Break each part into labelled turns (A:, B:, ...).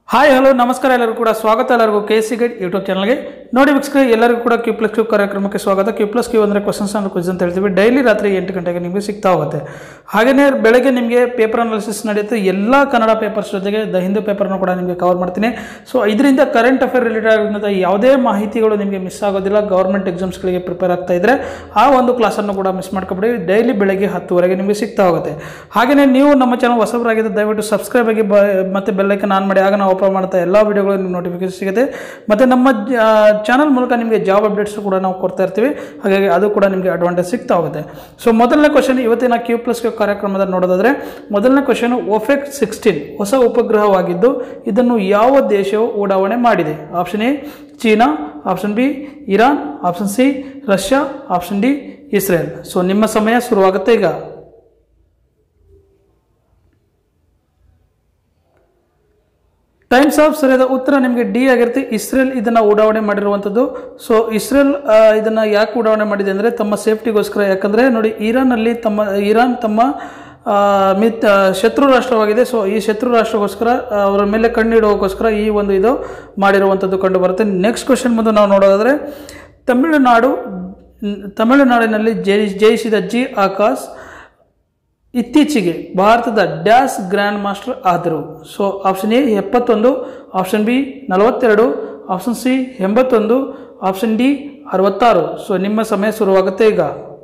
A: hi hello ನಮಸ್ಕಾರ ಎಲ್ಲರಿಗೂ ಕೂಡ ಸ್ವಾಗತ ಎಲ್ಲರಿಗೂ ಕೆ ಸಿ ಗೈಡ್ ಯೂಟ್ಯೂಬ್ ಚಾನಲ್ಗೆ ನೋಡಿ ವೀಕ್ಷಕರೇ ಎಲ್ಲರಿಗೂ ಕೂಡ ಕ್ಯೂ ಪ್ಲಸ್ ಕ್ಯೂ ಕಾರ್ಯಕ್ರಮಕ್ಕೆ ಸ್ವಾಗತ ಕ್ಯೂ ಪ್ಲಸ್ ಕ್ಯೂ ಅಂದರೆ ಕ್ವಶನ್ಸ್ ಆ್ಯಂಡ್ ಕ್ವಿಸ್ ಅಂತ ಹೇಳ್ತೀವಿ ಡೈಲಿ ರಾತ್ರಿ ಎಂಟು ಗಂಟೆಗೆ ನಿಮಗೆ ಸಿಗ್ತಾ ಹೋಗುತ್ತೆ ಹಾಗೆಯೇ ಬೆಳಗ್ಗೆ ನಿಮಗೆ ಪೇಪರ್ ಅನಾಲಿಸಿಸ್ ನಡೆಯುತ್ತೆ ಎಲ್ಲ ಕನ್ನಡ ಪೇಪರ್ಸ್ ಜೊತೆಗೆ ದ ಹಿಂದೂ ಪೇಪರ್ನ ಕೂಡ ನಿಮಗೆ ಕವರ್ ಮಾಡ್ತೀನಿ ಸೊ ಇದರಿಂದ ಕರೆಂಟ್ ಅಫೇರ್ ರಿಲೇಟೆಡ್ ಆಗಿರುವಂಥ ಯಾವುದೇ ಮಾಹಿತಿಗಳು ನಿಮಗೆ ಮಿಸ್ ಆಗೋದಿಲ್ಲ ಗೌರ್ಮೆಂಟ್ ಎಕ್ಸಾಮ್ಸ್ಗಳಿಗೆ ಪ್ರಿಪೇರ್ ಆಗ್ತಾ ಇದ್ದರೆ ಆ ಒಂದು ಕ್ಲಾಸನ್ನು ಕೂಡ ಮಿಸ್ ಮಾಡ್ಕೊಬೇಡಿ ಡೈಲಿ ಬೆಳಗ್ಗೆ ಹತ್ತುವರೆಗೆ ನಿಮಗೆ ಸಿಗ್ತಾ ಹೋಗುತ್ತೆ ಹಾಗೆಯೇ ನೀವು ನಮ್ಮ ಚಾನಲ್ ಹೊಸಬರಾಗಿದ್ದರೆ ದಯವಿಟ್ಟು ಸಬ್ಸ್ಕ್ರೈಬ್ ಆಗಿ ಬ ಮತ್ತು ಬೆಲ್ಲೈಕನ್ ಆನ್ ಮಾಡಿ ಆಗ ನಾವು ಅಪ್ಲೋಡ್ ಮಾಡ್ತಾ ಎಲ್ಲ ವೀಡಿಯೋಗಳು ನಿಮ್ಗೆ ನೋಟಿಫಿಕೇಶನ್ ಸಿಗುತ್ತೆ ಮತ್ತು ನಮ್ಮ ಚಾನಲ್ ಮೂಲಕ ನಿಮಗೆ ಜಾಬ್ ಅಪ್ಡೇಟ್ಸ್ ಕೂಡ ನಾವು ಕೊಡ್ತಾ ಇರ್ತೀವಿ ಹಾಗಾಗಿ ಅದು ಕೂಡ ನಿಮಗೆ ಅಡ್ವಾಂಟೇಜ್ ಸಿಗ್ತಾ ಹೋಗುತ್ತೆ ಸೊ ಮೊದಲನೇ ಕ್ವಶನ್ ಇವತ್ತಿನ ಕ್ಯೂ ಪ್ಲಸ್ ಕ್ಯೂ ಕಾರ್ಯಕ್ರಮದಲ್ಲಿ ನೋಡೋದಾದರೆ ಮೊದಲನೇ ಕ್ವಶನ್ ಒಫೆಕ್ ಸಿಕ್ಸ್ಟೀನ್ ಹೊಸ ಉಪಗ್ರಹವಾಗಿದ್ದು ಇದನ್ನು ಯಾವ ದೇಶವು ಉಡಾವಣೆ ಮಾಡಿದೆ option A China option B Iran option C Russia option D Israel so ನಿಮ್ಮ ಸಮಯ ಶುರುವಾಗುತ್ತೆ ಈಗ ಟೈಮ್ಸ್ ಆಫ್ ಸರಿಯಾದ ಉತ್ತರ ನಿಮಗೆ ಡಿ ಆಗಿರುತ್ತೆ ಇಸ್ರೇಲ್ ಇದನ್ನು ಉಡಾವಣೆ ಮಾಡಿರುವಂಥದ್ದು ಸೊ ಇಸ್ರೇಲ್ ಆ, ಇದನ್ನು ಯಾಕೆ ಉಡಾವಣೆ ಮಾಡಿದೆ ಅಂದರೆ ತಮ್ಮ ಸೇಫ್ಟಿಗೋಸ್ಕರ ಯಾಕಂದರೆ ನೋಡಿ ಇರಾನಲ್ಲಿ ತಮ್ಮ ಇರಾನ್ ತಮ್ಮ ಆ, ಮಿತ್ ಆ, ಶತ್ರು ರಾಷ್ಟ್ರವಾಗಿದೆ ಸೊ ಈ ಶತ್ರು ರಾಷ್ಟ್ರಗೋಸ್ಕರ ಆ, ಅವರ ಮೇಲೆ ಕಣ್ಣಿಡುವಕ್ಕೋಸ್ಕರ ಈ ಒಂದು ಇದು ಮಾಡಿರುವಂಥದ್ದು ಕಂಡು ಬರುತ್ತೆ ನೆಕ್ಸ್ಟ್ ಕ್ವಶನ್ ಬಂದು ನಾವು ನೋಡೋದಾದರೆ ತಮಿಳುನಾಡು ತಮಿಳುನಾಡಿನಲ್ಲಿ ಜಯಿ ಜಯಿಸಿದ ಜಿ ಆಕಾಶ್ ಇತ್ತೀಚೆಗೆ ಭಾರತದ ಡ್ಯಾಶ್ ಗ್ರ್ಯಾಂಡ್ ಮಾಸ್ಟರ್ ಆದರು ಸೊ ಆಪ್ಷನ್ ಎ ಎಪ್ಪತ್ತೊಂದು ಆಪ್ಷನ್ ಬಿ ನಲವತ್ತೆರಡು ಆಪ್ಷನ್ ಸಿ ಎಂಬತ್ತೊಂದು ಆಪ್ಷನ್ ಡಿ ಅರವತ್ತಾರು ಸೊ ನಿಮ್ಮ ಸಮಯ ಶುರುವಾಗುತ್ತೆ ಈಗ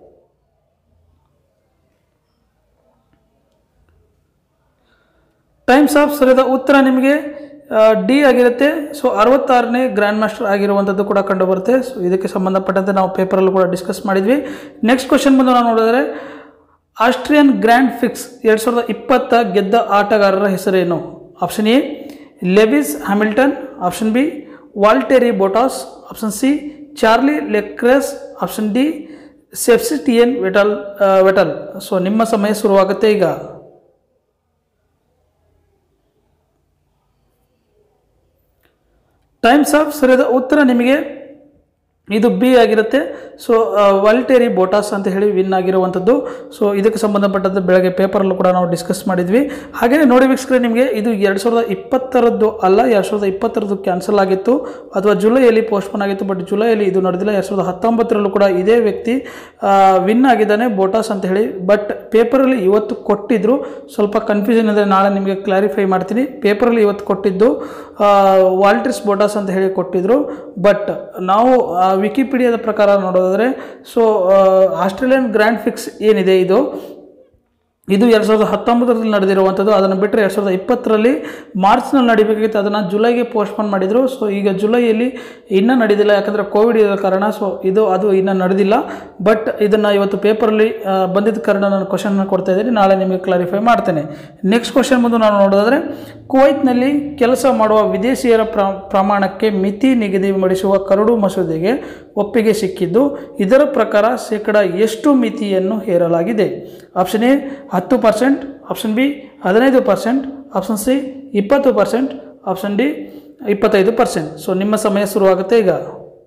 A: ಟೈಮ್ಸ್ ಆಫ್ ಸರಿಯಾದ ಉತ್ತರ ನಿಮಗೆ ಡಿ ಆಗಿರುತ್ತೆ ಸೊ ಅರವತ್ತಾರನೇ ಗ್ರ್ಯಾಂಡ್ ಮಾಸ್ಟರ್ ಆಗಿರುವಂಥದ್ದು ಕೂಡ ಕಂಡುಬರುತ್ತೆ ಸೊ ಇದಕ್ಕೆ ಸಂಬಂಧಪಟ್ಟಂತೆ ನಾವು ಪೇಪರಲ್ಲಿ ಕೂಡ ಡಿಸ್ಕಸ್ ಮಾಡಿದ್ವಿ ನೆಕ್ಸ್ಟ್ ಕ್ವಶನ್ ಬಂದು ನಾವು ನೋಡಿದ್ರೆ ಆಸ್ಟ್ರಿಯನ್ ಗ್ರ್ಯಾಂಡ್ ಫಿಕ್ಸ್ ಎರಡು ಸಾವಿರದ ಇಪ್ಪತ್ತ ಗೆದ್ದ ಆಟಗಾರರ ಹೆಸರೇನು option A Lewis Hamilton option B Valtteri Bottas option C Charlie Leclerc option D Sebastian Vettel Vettel so ನಿಮ್ಮ ಸಮಯ ಶುರುವಾಗುತ್ತೆ ಈಗ ಟೈಮ್ಸ್ ಆಫ್ ಸರಿಯಾದ ಉತ್ತರ ನಿಮಗೆ ಇದು ಬಿ ಆಗಿರುತ್ತೆ ಸೊ ವಾಲ್ಟೇರಿ ಬೋಟಾಸ್ ಅಂತ ಹೇಳಿ ವಿನ್ ಆಗಿರುವಂಥದ್ದು ಸೊ ಇದಕ್ಕೆ ಸಂಬಂಧಪಟ್ಟಂತೆ ಬೆಳಗ್ಗೆ ಪೇಪರಲ್ಲೂ ಕೂಡ ನಾವು ಡಿಸ್ಕಸ್ ಮಾಡಿದ್ವಿ ಹಾಗೆಯೇ ನೋಡಿ ವೀಕ್ಷಕರೇ ನಿಮಗೆ ಇದು ಎರಡು ಸಾವಿರದ ಇಪ್ಪತ್ತರದ್ದು ಅಲ್ಲ ಎರಡು ಸಾವಿರದ ಇಪ್ಪತ್ತರದ್ದು ಕ್ಯಾನ್ಸಲ್ ಆಗಿತ್ತು ಅಥವಾ ಜುಲೈಯಲ್ಲಿ ಪೋಸ್ಟ್ಪೋನ್ ಆಗಿತ್ತು ಬಟ್ ಜುಲೈಯಲ್ಲಿ ಇದು ನಡೆದಿಲ್ಲ ಎರಡು ಸಾವಿರದ ಹತ್ತೊಂಬತ್ತರಲ್ಲೂ ಕೂಡ ಇದೇ ವ್ಯಕ್ತಿ ವಿನ್ ಆಗಿದ್ದಾನೆ ಬೋಟಾಸ್ ಅಂತ ಹೇಳಿ ಬಟ್ ಪೇಪರಲ್ಲಿ ಇವತ್ತು ಕೊಟ್ಟಿದ್ರು ಸ್ವಲ್ಪ ಕನ್ಫ್ಯೂಷನ್ ಇದೆ ನಾಳೆ ನಿಮಗೆ ಕ್ಲಾರಿಫೈ ಮಾಡ್ತೀನಿ ಪೇಪರಲ್ಲಿ ಇವತ್ತು ಕೊಟ್ಟಿದ್ದು ವಾಲ್ಟ್ರಿಸ್ ಬೋಟಾಸ್ ಅಂತ ಹೇಳಿ ಕೊಟ್ಟಿದ್ರು ಬಟ್ ನಾವು ಆ, ವಿಕಿಪೀಡಿಯಾದ ಪ್ರಕಾರ ನೋಡೋದಾದರೆ ಸೊ ಆಸ್ಟ್ರೇಲಿಯನ್ ಗ್ರ್ಯಾಂಡ್ ಫಿಕ್ಸ್ ಏನಿದೆ ಇದು ಇದು ಎರಡು ಸಾವಿರದ ಹತ್ತೊಂಬತ್ತರಲ್ಲಿ ನಡೆದಿರುವಂಥದ್ದು ಅದನ್ನು ಬಿಟ್ಟರೆ ಎರಡು ಸಾವಿರದ ಇಪ್ಪತ್ತರಲ್ಲಿ ಮಾರ್ಚ್ನಲ್ಲಿ ನಡಿಬೇಕಾಗಿತ್ತು ಅದನ್ನು ಜುಲೈಗೆ ಪೋಸ್ಟ್ಪೋನ್ ಮಾಡಿದರು ಸೊ ಈಗ ಜುಲೈಯಲ್ಲಿ ಇನ್ನೂ ನಡೆದಿಲ್ಲ ಯಾಕಂದರೆ ಕೋವಿಡ್ ಇರೋ ಕಾರಣ ಸೊ ಇದು ಅದು ಇನ್ನೂ ನಡೆದಿಲ್ಲ ಬಟ್ ಇದನ್ನು ಇವತ್ತು ಪೇಪರಲ್ಲಿ ಬಂದಿದ್ದ ಕಾರಣ ನಾನು ಕ್ವಶನ್ನ ಕೊಡ್ತಾ ಇದ್ದೀನಿ ನಾಳೆ ನಿಮಗೆ ಕ್ಲಾರಿಫೈ ಮಾಡ್ತೇನೆ ನೆಕ್ಸ್ಟ್ ಕ್ವಶನ್ ಬಂದು ನಾವು ನೋಡೋದಾದರೆ ಕುವೈತ್ನಲ್ಲಿ ಕೆಲಸ ಮಾಡುವ ವಿದೇಶಿಯರ ಪ್ರ ಪ್ರಮಾಣಕ್ಕೆ ಮಿತಿ ನಿಗದಿಪಡಿಸುವ ಕರಡು ಮಸೂದೆಗೆ ಒಪ್ಪಿಗೆ ಸಿಕ್ಕಿದ್ದು ಇದರ ಪ್ರಕಾರ ಶೇಕಡ ಎಷ್ಟು ಮಿತಿಯನ್ನು ಹೇರಲಾಗಿದೆ ಆಪ್ಷನ್ ಎ ಹತ್ತು ಪರ್ಸೆಂಟ್ ಆಪ್ಷನ್ ಬಿ ಹದಿನೈದು ಪರ್ಸೆಂಟ್ ಆಪ್ಷನ್ ಸಿ ಇಪ್ಪತ್ತು ಪರ್ಸೆಂಟ್ ಆಪ್ಷನ್ ಡಿ ಇಪ್ಪತ್ತೈದು ಪರ್ಸೆಂಟ್ ಸೊ ನಿಮ್ಮ ಸಮಯ ಶುರುವಾಗುತ್ತೆ ಈಗ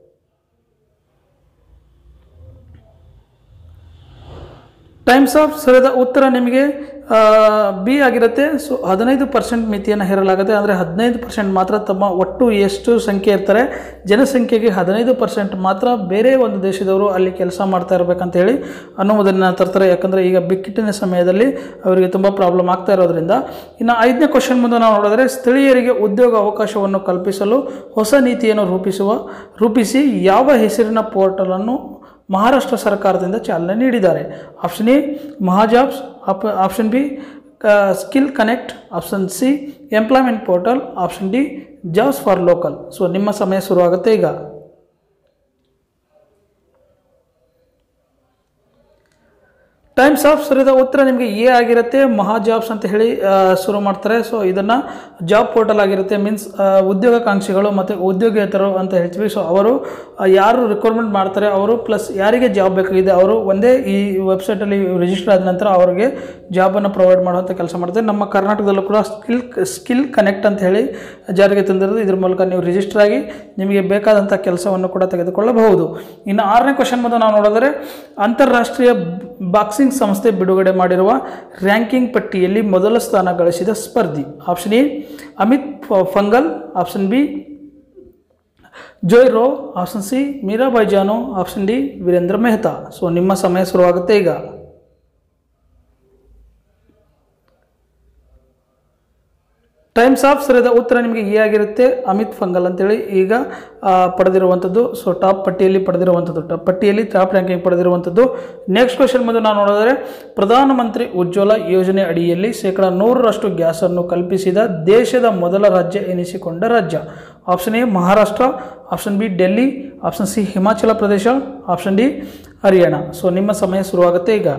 A: ಟೈಮ್ಸ್ ಆಫ್ ಸರಿಯಾದ ಉತ್ತರ ನಿಮಗೆ ಬಿ ಆಗಿರುತ್ತೆ ಸೊ ಹದಿನೈದು ಪರ್ಸೆಂಟ್ ಮಿತಿಯನ್ನು ಹೇರಲಾಗುತ್ತೆ ಅಂದರೆ ಹದಿನೈದು ಪರ್ಸೆಂಟ್ ಮಾತ್ರ ತಮ್ಮ ಒಟ್ಟು ಎಷ್ಟು ಸಂಖ್ಯೆ ಇರ್ತಾರೆ ಜನಸಂಖ್ಯೆಗೆ ಹದಿನೈದು ಪರ್ಸೆಂಟ್ ಮಾತ್ರ ಬೇರೆ ಒಂದು ದೇಶದವರು ಅಲ್ಲಿ ಕೆಲಸ ಮಾಡ್ತಾ ಇರಬೇಕಂತ ಹೇಳಿ ಅನ್ನುವುದನ್ನು ತರ್ತಾರೆ ಯಾಕಂದರೆ ಈಗ ಬಿಕ್ಕಟ್ಟಿನ ಸಮಯದಲ್ಲಿ ಅವರಿಗೆ ತುಂಬ ಪ್ರಾಬ್ಲಮ್ ಆಗ್ತಾ ಇರೋದ್ರಿಂದ ಇನ್ನು ಐದನೇ ಕ್ವಶನ್ ಮುಂದೆ ನಾವು ನೋಡಿದ್ರೆ ಸ್ಥಳೀಯರಿಗೆ ಉದ್ಯೋಗ ಅವಕಾಶವನ್ನು ಕಲ್ಪಿಸಲು ಹೊಸ ನೀತಿಯನ್ನು ರೂಪಿಸುವ ರೂಪಿಸಿ ಯಾವ ಹೆಸರಿನ ಪೋರ್ಟಲನ್ನು ಮಹಾರಾಷ್ಟ್ರ ಸರ್ಕಾರದಿಂದ ಚಾಲನೆ ನೀಡಿದ್ದಾರೆ option A Maha jobs app option B skill connect option C employment portal option D jobs for local so ನಿಮ್ಮ ಸಮಯ ಶುರುವಾಗುತ್ತೆ ಈಗ ಟೈಮ್ಸ್ ಆಫ್ ಸರಿಯಾದ ಉತ್ತರ ನಿಮಗೆ ಎ ಆಗಿರುತ್ತೆ ಮಹಾ ಜಾಬ್ಸ್ ಅಂತ ಹೇಳಿ ಆ, ಶುರು ಮಾಡ್ತಾರೆ ಸೊ ಇದನ್ನು ಜಾಬ್ ಪೋರ್ಟಲ್ ಆಗಿರುತ್ತೆ ಮೀನ್ಸ್ ಉದ್ಯೋಗಾಕಾಂಕ್ಷಿಗಳು ಮತ್ತು ಉದ್ಯೋಗೇತರು ಅಂತ ಹೇಳ್ತೀವಿ ಸೊ ಅವರು ಆ, ಯಾರು ರಿಕ್ವೈರ್ಮೆಂಟ್ ಮಾಡ್ತಾರೆ ಅವರು ಪ್ಲಸ್ ಯಾರಿಗೆ ಜಾಬ್ ಬೇಕಾಗಿದೆ ಅವರು ಒಂದೇ ಈ ವೆಬ್ಸೈಟಲ್ಲಿ ರಿಜಿಸ್ಟರ್ ಆದ ನಂತರ ಅವರಿಗೆ ಜಾಬನ್ನು ಪ್ರೊವೈಡ್ ಮಾಡುವಂಥ ಕೆಲಸ ಮಾಡ್ತಾರೆ ನಮ್ಮ ಕರ್ನಾಟಕದಲ್ಲೂ ಕೂಡ ಸ್ಕಿಲ್ ಸ್ಕಿಲ್ ಕನೆಕ್ಟ್ ಅಂತ ಹೇಳಿ ಜಾರಿಗೆ ತಂದಿರೋದು ಇದ್ರ ಮೂಲಕ ನೀವು ರಿಜಿಸ್ಟರ್ ಆಗಿ ನಿಮಗೆ ಬೇಕಾದಂಥ ಕೆಲಸವನ್ನು ಕೂಡ ತೆಗೆದುಕೊಳ್ಳಬಹುದು ಇನ್ನು ಆರನೇ ಕ್ವಶನ್ ಬಂದು ನಾವು ನೋಡಿದರೆ ಅಂತಾರಾಷ್ಟ್ರೀಯ ಬಾಕ್ಸಿಂಗ್ ಸಂಸ್ಥೆ ಬಿಡುಗಡೆ ಮಾಡಿರುವ ರ್ಯಾಂಕಿಂಗ್ ಪಟ್ಟಿಯಲ್ಲಿ ಮೊದಲ ಸ್ಥಾನ ಗಳಿಸಿದ ಸ್ಪರ್ಧಿ option A Amit Panghal option B Joe Root option C Mirabai Chanu option D Virendra Mehta so ನಿಮ್ಮ ಸಮಯ ಶುರುವಾಗುತ್ತೆ ಈಗ ಟೈಮ್ಸ್ ಆಫ್ ಸರಿಯಾದ ಉತ್ತರ ನಿಮಗೆ ಎ ಆಗಿರುತ್ತೆ ಅಮಿತ್ ಫಂಗಲ್ ಅಂತೇಳಿ ಈಗ ಆ, ಪಡೆದಿರುವಂಥದ್ದು ಸೊ ಟಾಪ್ ಪಟ್ಟಿಯಲ್ಲಿ ಪಡೆದಿರುವಂಥದ್ದು ಟಾಪ್ ಪಟ್ಟಿಯಲ್ಲಿ ಟಾಪ್ ರ್ಯಾಂಕಿಂಗ್ ಪಡೆದಿರುವಂಥದ್ದು ನೆಕ್ಸ್ಟ್ ಕ್ವಶನ್ ಬಂದು ನಾವು ನೋಡಿದರೆ ಪ್ರಧಾನಮಂತ್ರಿ ಉಜ್ವಲ ಯೋಜನೆ ಅಡಿಯಲ್ಲಿ ಶೇಕಡ ನೂರರಷ್ಟು ಗ್ಯಾಸನ್ನು ಕಲ್ಪಿಸಿದ ದೇಶದ ಮೊದಲ ರಾಜ್ಯ ಎನಿಸಿಕೊಂಡ ರಾಜ್ಯ option A Maharashtra option B Delhi option C Himachal Pradesh option D Haryana so ನಿಮ್ಮ ಸಮಯ ಶುರುವಾಗುತ್ತೆ ಈಗ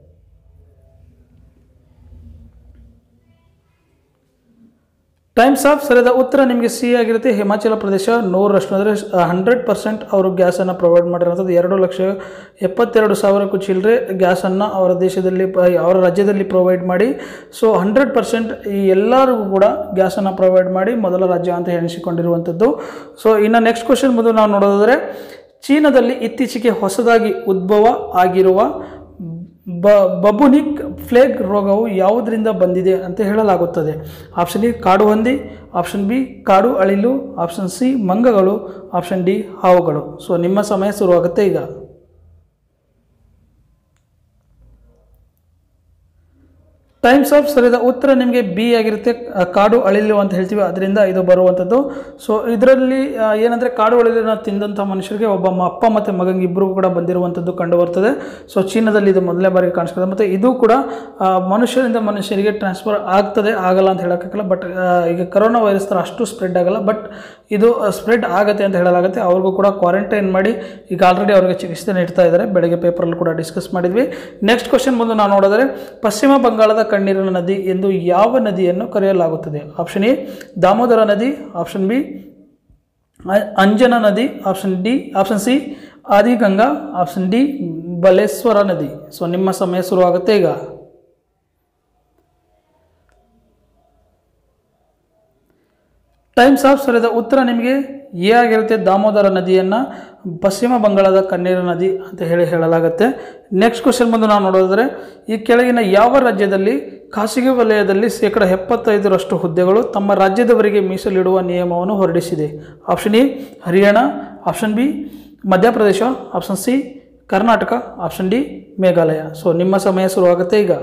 A: ಟೈಮ್ಸ್ ಆಫ್ ಸರಿಯಾದ ಉತ್ತರ ನಿಮಗೆ ಸಿ ಆಗಿರುತ್ತೆ ಹಿಮಾಚಲ ಪ್ರದೇಶ ನೂರರಷ್ಟು ಅಂದರೆ ಹಂಡ್ರೆಡ್ ಪರ್ಸೆಂಟ್ ಅವರು ಗ್ಯಾಸನ್ನು ಪ್ರೊವೈಡ್ ಮಾಡಿರೋಂಥದ್ದು ಎರಡು ಲಕ್ಷ ಎಪ್ಪತ್ತೆರಡು ಸಾವಿರಕ್ಕೂ ಚಿಲ್ಲರೆ ಗ್ಯಾಸನ್ನು ಅವರ ದೇಶದಲ್ಲಿ ಪ- ಅವರ ರಾಜ್ಯದಲ್ಲಿ ಪ್ರೊವೈಡ್ ಮಾಡಿ ಸೊ ಹಂಡ್ರೆಡ್ ಪರ್ಸೆಂಟ್ ಈ ಎಲ್ಲರಿಗೂ ಕೂಡ ಗ್ಯಾಸನ್ನು ಪ್ರೊವೈಡ್ ಮಾಡಿ ಮೊದಲ ರಾಜ್ಯ ಅಂತ ಎಣಿಸಿಕೊಂಡಿರುವಂಥದ್ದು ಸೊ ಇನ್ನು ನೆಕ್ಸ್ಟ್ ಕ್ವಶನ್ ಬಂದು ನಾವು ನೋಡೋದಾದರೆ ಚೀನಾದಲ್ಲಿ ಇತ್ತೀಚೆಗೆ ಹೊಸದಾಗಿ ಉದ್ಭವ ಆಗಿರುವ ಬ ಬಬುನಿಕ್ ಫ್ಲೇಗ್ ರೋಗವು ಯಾವುದರಿಂದ ಬಂದಿದೆ ಅಂತ ಹೇಳಲಾಗುತ್ತದೆ ಆಪ್ಷನ್ ಎ ಕಾಡು ಹಂದಿ ಆಪ್ಷನ್ ಬಿ ಕಾಡು ಅಳಿಲು ಆಪ್ಷನ್ ಸಿ ಮಂಗಗಳು ಆಪ್ಷನ್ ಡಿ ಹಾವುಗಳು ಸೊ ನಿಮ್ಮ ಸಮಯ ಶುರುವಾಗುತ್ತೆ ಈಗ ಟೈಮ್ಸ್ ಆಫ್ ಸರಿಯಾದ ಉತ್ತರ ನಿಮಗೆ ಬಿ ಆಗಿರುತ್ತೆ ಆ, ಕಾಡು ಅಳಿಲು ಅಂತ ಹೇಳ್ತೀವಿ ಅದರಿಂದ ಇದು ಬರುವಂಥದ್ದು ಸೊ ಇದರಲ್ಲಿ ಏನಂದರೆ ಕಾಡು ಅಳಿಲನ್ನ ತಿಂದಂಥ ಮನುಷ್ಯರಿಗೆ ಒಬ್ಬ ಮ- ಅಪ್ಪ ಮತ್ತು ಮಗಂಗೆ ಇಬ್ಬರಿಗೂ ಕೂಡ ಬಂದಿರುವಂಥದ್ದು ಕಂಡು ಬರ್ತದೆ ಸೊ ಚೀನಾದಲ್ಲಿ ಇದು ಮೊದಲನೇ ಬಾರಿಗೆ ಕಾಣಿಸ್ಕೊಳ್ತದೆ ಮತ್ತು ಇದು ಕೂಡ ಆ, ಮನುಷ್ಯರಿಂದ ಮನುಷ್ಯರಿಗೆ ಟ್ರಾನ್ಸ್ಫರ್ ಆಗ್ತದೆ ಆಗಲ್ಲ ಅಂತ ಹೇಳೋಕ್ಕಾಗಲ್ಲ ಬಟ್ ಈಗ ಕರೋನಾ ವೈರಸ್ ಥರ ಅಷ್ಟು ಸ್ಪ್ರೆಡ್ ಆಗಲ್ಲ ಬಟ್ ಇದು ಸ್ಪ್ರೆಡ್ ಆಗುತ್ತೆ ಅಂತ ಹೇಳಲಾಗುತ್ತೆ ಅವ್ರಿಗೂ ಕೂಡ ಕ್ವಾರಂಟೈನ್ ಮಾಡಿ ಈಗ ಆಲ್ರೆಡಿ ಅವರಿಗೆ ಚಿಕಿತ್ಸೆ ನೀಡ್ತಾ ಇದ್ದಾರೆ ಬೆಳಗ್ಗೆ ಪೇಪರಲ್ಲಿ ಕೂಡ ಡಿಸ್ಕಸ್ ಮಾಡಿದ್ವಿ ನೆಕ್ಸ್ಟ್ ಕ್ವಶನ್ ಬಂದು ನಾವು ನೋಡಿದರೆ ಪಶ್ಚಿಮ ಬಂಗಾಳದ ಕಣ್ಣೀರಿನ ನದಿ ಎಂದು ಯಾವ ನದಿಯನ್ನು ಕರೆಯಲಾಗುತ್ತದೆ ಆಪ್ಷನ್ ಎ ದಾಮೋದರ ನದಿ ಆಪ್ಷನ್ ಬಿ ಅಂಜನಾ ನದಿ option D option C Adiganga option D Baleshwar ನದಿ ಸೊ ನಿಮ್ಮ ಸಮಯ ಶುರುವಾಗುತ್ತೆ ಈಗ ಟೈಮ್ಸ್ ಆಫ್ ಸರಿಯಾದ ಉತ್ತರ ನಿಮಗೆ ಎ ಆಗಿರುತ್ತೆ ದಾಮೋದರ ನದಿಯನ್ನು ಪಶ್ಚಿಮ ಬಂಗಾಳದ ಕಣ್ಣೀರು ನದಿ ಅಂತ ಹೇಳಿ ಹೇಳಲಾಗುತ್ತೆ ನೆಕ್ಸ್ಟ್ ಕ್ವಶನ್ ಬಂದು ನಾವು ನೋಡೋದಾದರೆ ಈ ಕೆಳಗಿನ ಯಾವ ರಾಜ್ಯದಲ್ಲಿ ಖಾಸಗಿ ವಲಯದಲ್ಲಿ ಶೇಕಡ ಎಪ್ಪತ್ತೈದರಷ್ಟು ಹುದ್ದೆಗಳು ತಮ್ಮ ರಾಜ್ಯದವರಿಗೆ ಮೀಸಲಿಡುವ ನಿಯಮವನ್ನು ಹೊರಡಿಸಿದೆ option A Haryana option B Madhya Pradesh option C Karnataka option D Meghalaya so ನಿಮ್ಮ ಸಮಯ ಶುರುವಾಗುತ್ತೆ ಈಗ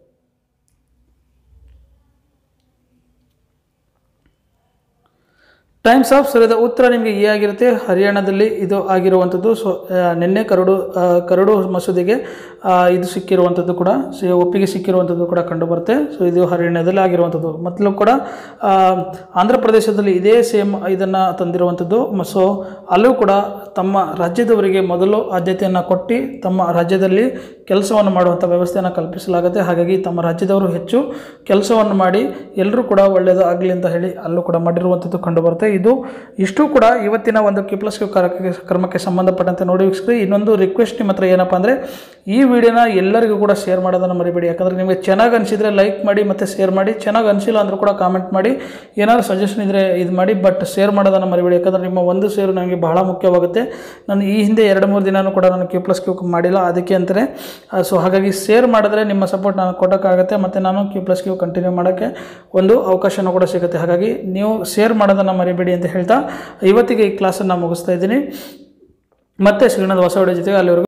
A: ಟೈಮ್ಸ್ ಆಫ್ ಸರಿಯಾದ ಉತ್ತರ ನಿಮಗೆ ಎ ಆಗಿರುತ್ತೆ ಹರಿಯಾಣದಲ್ಲಿ ಇದು ಆಗಿರುವಂಥದ್ದು ಸೊ ಆ, ನಿನ್ನೆ ಕರಡು ಆ, ಕರಡು ಮಸೂದೆಗೆ ಆ, ಇದು ಸಿಕ್ಕಿರುವಂಥದ್ದು ಕೂಡ ಸೊ ಒಪ್ಪಿಗೆ ಸಿಕ್ಕಿರುವಂಥದ್ದು ಕೂಡ ಕಂಡುಬರುತ್ತೆ ಸೊ ಇದು ಹರಿಯಾಣದಲ್ಲಿ ಆಗಿರುವಂಥದ್ದು ಮೊದಲು ಕೂಡ ಆ, ಆಂಧ್ರ ಪ್ರದೇಶದಲ್ಲಿ ಇದೇ ಸೇಮ್ ಇದನ್ನು ತಂದಿರುವಂಥದ್ದು ಮ- ಸೊ ಅಲ್ಲೂ ಕೂಡ ತಮ್ಮ ರಾಜ್ಯದವರಿಗೆ ಮೊದಲು ಆದ್ಯತೆಯನ್ನು ಕೊಟ್ಟು ತಮ್ಮ ರಾಜ್ಯದಲ್ಲಿ ಕೆಲಸವನ್ನು ಮಾಡುವಂಥ ವ್ಯವಸ್ಥೆಯನ್ನು ಕಲ್ಪಿಸಲಾಗುತ್ತೆ ಹಾಗಾಗಿ ತಮ್ಮ ರಾಜ್ಯದವರು ಹೆಚ್ಚು ಕೆಲಸವನ್ನು ಮಾಡಿ ಎಲ್ಲರೂ ಕೂಡ ಒಳ್ಳೆಯದು ಆಗಲಿ ಅಂತ ಹೇಳಿ ಅಲ್ಲೂ ಕೂಡ ಮಾಡಿರುವಂಥದ್ದು ಕಂಡುಬರುತ್ತೆ ಇದು ಇಷ್ಟು ಕೂಡ ಇವತ್ತಿನ ಒಂದು ಕೆ ಪ್ಲಸ್ ಕ್ಯೂ ಕಾರ್ಯಕ್ಕೆ ಕ್ರಮಕ್ಕೆ ಸಂಬಂಧಪಟ್ಟಂತೆ ನೋಡಿ ವೀಕ್ಷಕರೇ ಇನ್ನೊಂದು ರಿಕ್ವೆಸ್ಟ್ ನಿಮ್ಮ ಹತ್ರ ಏನಪ್ಪ ಅಂದರೆ ಈ ವಿಡಿಯೋನ ಎಲ್ಲರಿಗೂ ಕೂಡ ಶೇರ್ ಮಾಡೋದನ್ನು ಮರಿಬೇಡಿ ಯಾಕಂದರೆ ನಿಮಗೆ ಚೆನ್ನಾಗಿ ಅನಿಸಿದರೆ ಲೈಕ್ ಮಾಡಿ ಮತ್ತು ಶೇರ್ ಮಾಡಿ ಚೆನ್ನಾಗಿ ಅನಿಸಿಲ್ಲ ಅಂದರೂ ಕೂಡ ಕಾಮೆಂಟ್ ಮಾಡಿ ಏನಾದರೂ ಸಜೆಷನ್ ಇದ್ದರೆ ಇದು ಮಾಡಿ ಬಟ್ ಶೇರ್ ಮಾಡೋದನ್ನು ಮರಿಬೇಡಿ ಯಾಕಂದರೆ ನಿಮ್ಮ ಒಂದು ಶೇರು ನನಗೆ ಬಹಳ ಮುಖ್ಯವಾಗುತ್ತೆ ನಾನು ಈ ಹಿಂದೆ ಎರಡು ಮೂರು ದಿನನೂ ಕೂಡ ನಾನು ಕ್ಯೂ ಪ್ಲಸ್ ಕ್ಯೂ ಮಾಡಿಲ್ಲ ಅದಕ್ಕೆ ಅಂತಲೇ ಸೊ ಹಾಗಾಗಿ ಶೇರ್ ಮಾಡಿದ್ರೆ ನಿಮ್ಮ ಸಪೋರ್ಟ್ ನಾನು ಕೊಡೋಕ್ಕಾಗುತ್ತೆ ಮತ್ತು ನಾನು ಕ್ಯೂ ಪ್ಲಸ್ ಕ್ಯೂ ಕಂಟಿನ್ಯೂ ಮಾಡೋಕ್ಕೆ ಒಂದು ಅವಕಾಶನೂ ಕೂಡ ಸಿಗುತ್ತೆ ಹಾಗಾಗಿ ನೀವು ಶೇರ್ ಮಾಡೋದನ್ನು ಮರಿಬೇಡಿ ಅಂತ ಹೇಳ್ತಾ ಇವತ್ತಿಗೆ ಈ ಕ್ಲಾಸನ್ನು ಮುಗಿಸ್ತಾ ಇದ್ದೀನಿ ಮತ್ತೆ ಸಿಗೋಣದ ಹೊಸ ವಿಡಿಯೋ ಜೊತೆಗೆ ಅಲ್ಲಿವರೆಗೂ